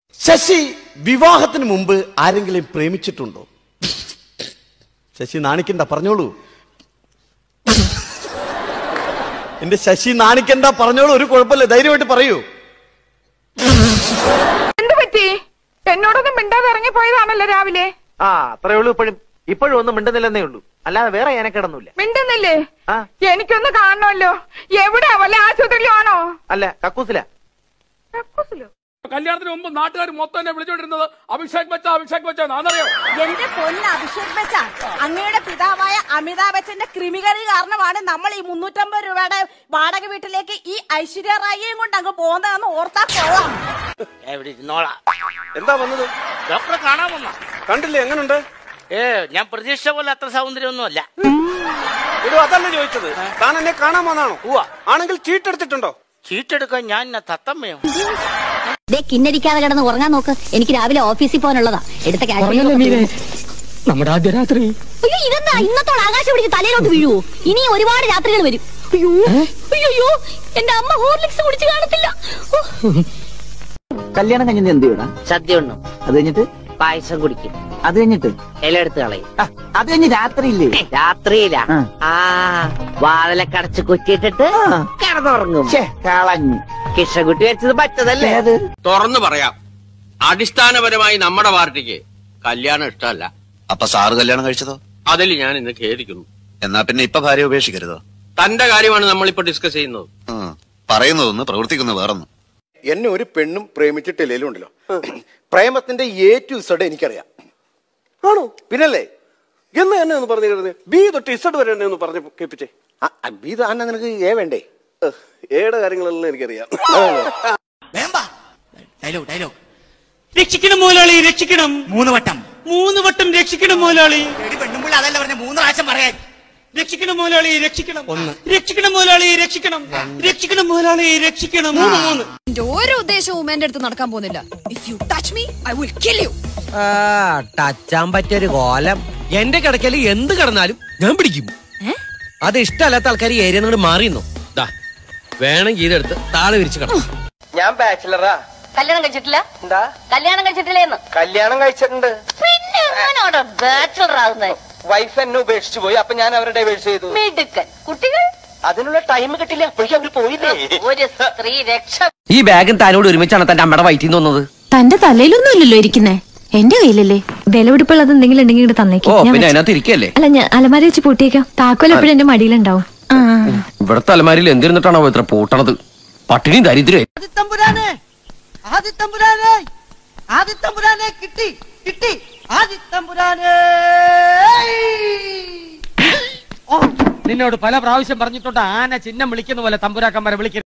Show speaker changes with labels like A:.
A: ശശി വിവാഹത്തിന് മുമ്പ് ആരെങ്കിലും പ്രേമിച്ചിട്ടുണ്ടോ ശശി നാണിക്കണ്ട പറഞ്ഞോളൂ എന്റെ ശശി നാണിക്കണ്ട പറഞ്ഞോളൂ ഒരു കുഴപ്പമില്ല ധൈര്യമായിട്ട് പറയൂ
B: എന്ത് പറ്റി എന്നോടൊന്നും മിണ്ടാതെ ഇറങ്ങിപ്പോയതാണല്ലോ രാവിലെ
C: ആ അത്രേ ഉള്ളൂ ഇപ്പോഴും ഇപ്പോഴും ഒന്നും മിണ്ടുന്നില്ലെന്നേ ഉള്ളൂ അല്ലാതെ വേറെ ഞാനക്കിടന്നില്ല
B: മിണ്ടുന്നില്ലേ
C: ആ.
B: എനിക്കൊന്ന് കാണണമല്ലോ എവിടെയാ വല്ല ആശുപത്രിയിലാണോ
C: അല്ല കക്കൂസില
B: കക്കൂസിലോ?
D: കല്യാണത്തിന് മുമ്പ് നാട്ടുകാർ മൊത്തം എന്നെ വിളിച്ചോണ്ടിരുന്നത് അഭിഷേക് ബച്ച അഭിഷേക് ബച്ച അതറിയോ
E: എന്റെ പൊന്ന് അഭിഷേക് ബച്ചൻ അങ്ങയുടെ പിതാവായ അമിതാഭ് ബച്ചന്റെ ക്രിമികറി കാരണമാണ് നമ്മൾ ഈ മുന്നൂറ്റമ്പത് രൂപയുടെ വാടക വീട്ടിലേക്ക് ഈ ഐശ്വര്യ റായിയും കൊണ്ട് അങ്ങ് പോകുന്നതെന്ന് ഓർത്താ കൊള്ളാം
F: എവിടെ ഇരുന്നോളാം
G: എന്താ വന്നത്
F: ഡോക്ടറെ കാണാൻ വന്ന
G: കണ്ടില്ലേ എങ്ങനുണ്ട്
F: ഏ ഞാൻ പ്രതീക്ഷ പോലെ അത്ര സൗന്ദര്യമൊന്നുമല്ല
G: ഇടോ അതല്ല ചോദിച്ചത് താൻ എന്നെ കാണാൻ വന്നാണോ
F: ഉവ്വ.
G: ആണെങ്കിൽ ചീട്ടെടുത്തിട്ടുണ്ടോ
F: ചീട്ടെടുക്കാൻ ഞാൻ എന്നാ തത്തമ്മയോ
H: ദേ കിന്നരിക്കാതെ കിടന്ന് ഉറങ്ങാൻ നോക്ക് എനിക്ക് രാവിലെ ഓഫീസിൽ പോകാനുള്ളതാ എടുത്ത ക്യാഷ്
I: നമ്മുടെ ആദ്യ രാത്രി
H: അയ്യോ ഇതെന്താ ഇന്നത്തോടെ ആകാശം പിടിച്ച് തലയിലോട്ട് വീഴുവോ ഇനി ഒരുപാട് രാത്രികൾ വരും അയ്യോ അയ്യോ എന്റെ അമ്മ ഹോർലിക്സ് കുടിച്ച് കാണത്തില്ല ഓ.
J: കല്യാണം കഴിഞ്ഞത് എന്ത് ചെയ്യണം
F: സദ്യ ഉണ്ണും
J: അത് കഴിഞ്ഞിട്ട്
F: പായസം കുടിക്കും
J: അത് കഴിഞ്ഞിട്ട്
F: ഇല എടുത്ത് കളയും
J: ആ, അത് കഴിഞ്ഞ് രാത്രിയില്ലേ
F: രാത്രിയില
J: ആ.
F: ആ വാതിലൊക്കെ അടച്ച് കുറ്റിയിട്ടിട്ട്
J: ആ.
F: കിടന്നുറങ്ങും
J: ഛേ, കളഞ്ഞു
F: കിഷകുട്ടി വെച്ചത് പറ്റതല്ലേ
J: ഏത്
K: തുറന്നു പറയാം അടിസ്ഥാനപരമായി നമ്മുടെ പാർട്ടിക്ക് കല്യാണം ഇഷ്ടമല്ല
L: അപ്പൊ സാറ് കല്യാണം കഴിച്ചതോ
K: അതിൽ ഞാൻ ഇന്ന് ഖേദിക്കുന്നു
L: എന്നാ പിന്നെ ഇപ്പൊ ഭാര്യ ഉപേക്ഷിക്കരുതോ
K: തന്റെ കാര്യമാണ് നമ്മളിപ്പോ ഡിസ്കസ് ചെയ്യുന്നത്
L: ഉം. പറയുന്നതൊന്ന് പ്രവർത്തിക്കുന്ന വേറൊന്ന്
G: എന്നെ ഒരു പെണ്ണും പ്രേമിച്ചിട്ടില്ലേലും ഉണ്ടല്ലോ പ്രേമത്തിന്റെ എ ടു ഇസഡ് എനിക്കറിയാം ആണോ പിന്നല്ലേ എന്ന് തന്നെ ഒന്ന് പറഞ്ഞു കേട്ടത് ബി തൊട്ട് ഇസഡ് വരെ എന്നെ ഒന്ന് പറഞ്ഞു കേൾപ്പിച്ചേ ബി തന്നെ നിനക്ക് എ വേണ്ടേ എയുടെ കാര്യങ്ങളെല്ലാം എനിക്കറിയാം
I: ഡയലോഗ് ഡയലോഗ് രക്ഷിക്കണം മുതലാളി രക്ഷിക്കണം മൂന്ന് വട്ടം മൂന്ന് വട്ടം രക്ഷിക്കണം മുതലാളി പെണ്ണുമ്പിള്ള അതല്ല പറഞ്ഞ മൂന്ന് പ്രാവശ്യം പറയാൻ രക്ഷിക്കണം മുതലാളി രക്ഷിക്കണം ഒന്ന് രക്ഷിക്കണം മുതലാളി രക്ഷിക്കണം രക്ഷിക്കണം മുതലാളി രക്ഷിക്കണം മൂന്ന് മൂന്ന്
E: ഒരു ഉദ്ദേശവും എന്റെ അടുത്ത് നടക്കാൻ പോകുന്നില്ല if you touch me I will kill you
I: ടച്ചാൻ പറ്റിയൊരു കോലം എന്റെ കിടക്കല് എന്ത് കിടന്നാലും ഞാൻ പിടിക്കും അത് ഇഷ്ടമല്ലാത്ത ആൾക്കാർ ഈ ഏരിയ നിങ്ങൾ മാറിയെന്നോ ദാ വേണമെങ്കിൽ ഇതെടുത്ത് താഴെ വിരിച്ച് കിടക്കും
C: ഞാൻ ബാച്ചിലറാ
H: കല്യാണം കഴിച്ചിട്ടില്ല
C: എന്താ
H: കല്യാണം കഴിച്ചിട്ടില്ലേന്ന്
C: കല്യാണം കഴിച്ചിട്ടുണ്ട്
H: പിന്നെ എങ്ങനെയാണോ ബാച്ചുലർ ആകുന്നത്
C: വൈഫ് എന്നെ ഉപേക്ഷിച്ചു പോയി അപ്പൊ ഞാൻ അവരുടെ ഡൈവേഴ്സ് ചെയ്തു
H: മിടുക്കൻ കുട്ടികൾ
C: അതിനുള്ള ടൈം കിട്ടില്ല അപ്പോഴേക്കും അവര് പോയില്ലേ
H: ഒരു സ്ത്രീ രക്ഷ
I: ഈ ബാഗും താനോട് ഒരുമിച്ചാണ് തന്റെ അമ്മയുടെ വയറ്റിൽ നിന്ന് വന്നത്
E: തന്റെ തലയിലൊന്നും ഇല്ലല്ലോ ഇരിക്കുന്നേ എന്റെ കയ്യിലല്ലേ വിലപിടിപ്പുള്ളത് എന്തെങ്കിലും ഉണ്ടെങ്കിൽ ഇവിടെ
I: ഓ
E: തന്നേക്കും ഞാൻ
I: പിന്നെ
E: വെച്ച്-
I: അതിനകത്ത് ഇരിക്കല്ലേ
E: അല്ല ഞാൻ അലമാര വെച്ച് പൂട്ടിയേക്കാം താക്കോൽ എപ്പോഴും എന്റെ മടിയിലുണ്ടാവും ആ
I: ഇവിടെ തലമാരിൽ എന്തിരുന്നിട്ടാണോ ഇത്ര പൂട്ടണത് പട്ടിണി ദരിദ്രം
J: ആദിത്തമ്പുരാനെ ആദിത്തമ്പുരാനെ ആദിത്തമ്പുരാനെ കിട്ടി കിട്ടി ആദിത്തമ്പുരാനെ
I: നിന്നോട് പല പ്രാവശ്യം പറഞ്ഞിട്ടുണ്ട് ആന ചിഹ്നം വിളിക്കുന്ന പോലെ തമ്പുരാക്കന്മാരെ വിളിക്കരുത്